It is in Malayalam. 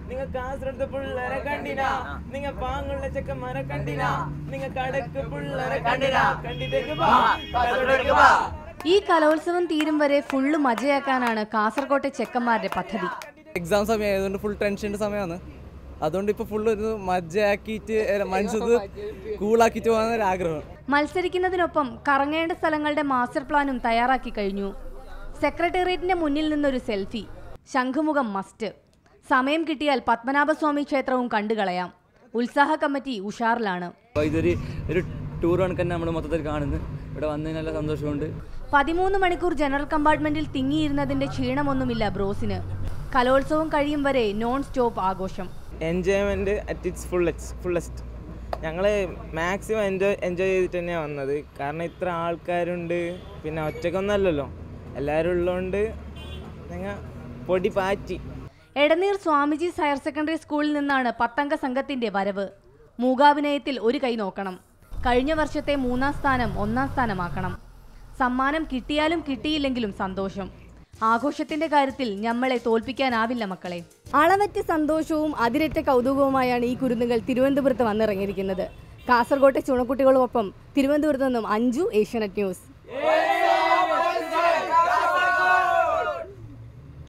നിങ്ങ കാസർഗോഡ് പിള്ളേരെ കണ്ടിനാ നിങ്ങ പാങ്ങുള്ള ചെക്കന്മാരെ കണ്ടിനാ നിങ്ങ കടക്ക് പിള്ളേരെ കണ്ടിനാ കണ്ടിട്ടേക്ക് വാ കാസർഗോഡേക്ക് വാ ഈ കലോത്സവം തീരും വരെ ഫുള്ള് മജയാക്കാനാണ് കാസർകോട്ടെ ചെക്കന്മാരുടെ പദ്ധതി എക്സാം സമയം ആയതുകൊണ്ട് ഫുൾ ടെൻഷൻ്റെ സമയമാണ് അതുകൊണ്ട് ഇപ്പോൾ ഫുൾ ഒരു മജ്ജയാക്കിയിട്ട് മനസ്സത് കൂളാക്കിയിട്ട് പോകാൻ ഒരു ആഗ്രഹം മത്സരിക്കുന്നതിനൊപ്പം കറങ്ങേണ്ട സ്ഥലങ്ങളുടെ മാസ്റ്റർ പ്ലാനും തയ്യാറാക്കി കഴിഞ്ഞു സെക്രട്ടേറിയറ്റിന്റെ മുന്നിൽ നിന്നൊരു സെൽഫി ശംഖുമുഖം മസ്റ്റ് സമയം കിട്ടിയാൽ പത്മനാഭസ്വാമി ക്ഷേത്രവും കണ്ടുകളയാം ഉത്സാഹ കമ്മിറ്റി ഉഷാറിലാണ് അപ്പോൾ ഇതൊരു ഒരു ടൂർ കണക്ക് തന്നെ നമ്മൾ മൊത്തത്തിൽ കാണുന്നത് ഇവിടെ വന്നതിന് നല്ല സന്തോഷമുണ്ട് പതിമൂന്ന് മണിക്കൂർ ജനറൽ കമ്പാർട്ട്മെന്റിൽ തിങ്ങിയിരുന്നതിന്റെ ക്ഷീണമൊന്നുമില്ല ബ്രോസിന് കലോത്സവം കഴിയും വരെ നോൺ സ്റ്റോപ്പ് ആഘോഷം enjoyment at its fullest fullest ഞങ്ങൾ മാക്സിമം എൻജോയ് എൻജോയ് ചെയ്തിട്ട് തന്നെയാണ് വന്നത് കാരണം ഇത്ര ആൾക്കാരുണ്ട് പിന്നെ ഒറ്റക്കൊന്നല്ലല്ലോ എല്ലാവരും ഉള്ളതുകൊണ്ട് ഞങ്ങൾ പൊടി പാറ്റി എടനീർ സ്വാമിജീസ് ഹയർ സെക്കൻഡറി സ്കൂളിൽ നിന്നാണ് പത്തംഗ സംഘത്തിന്റെ വരവ് മൂകാഭിനയത്തിൽ ഒരു കൈ നോക്കണം കഴിഞ്ഞ വർഷത്തെ മൂന്നാം സ്ഥാനം ഒന്നാം സ്ഥാനമാക്കണം സമ്മാനം കിട്ടിയാലും കിട്ടിയില്ലെങ്കിലും സന്തോഷം ആഘോഷത്തിന്റെ കാര്യത്തിൽ ഞമ്മളെ തോൽപ്പിക്കാനാവില്ല മക്കളെ അളവറ്റ സന്തോഷവും അതിരറ്റ കൗതുകവുമായാണ് ഈ കുരുന്നുകൾ തിരുവനന്തപുരത്ത് വന്നിറങ്ങിയിരിക്കുന്നത് കാസർകോട്ടെ ചുണക്കുട്ടികളോടൊപ്പം തിരുവനന്തപുരത്ത് നിന്നും അഞ്ചു ഏഷ്യാനെറ്റ് ന്യൂസ്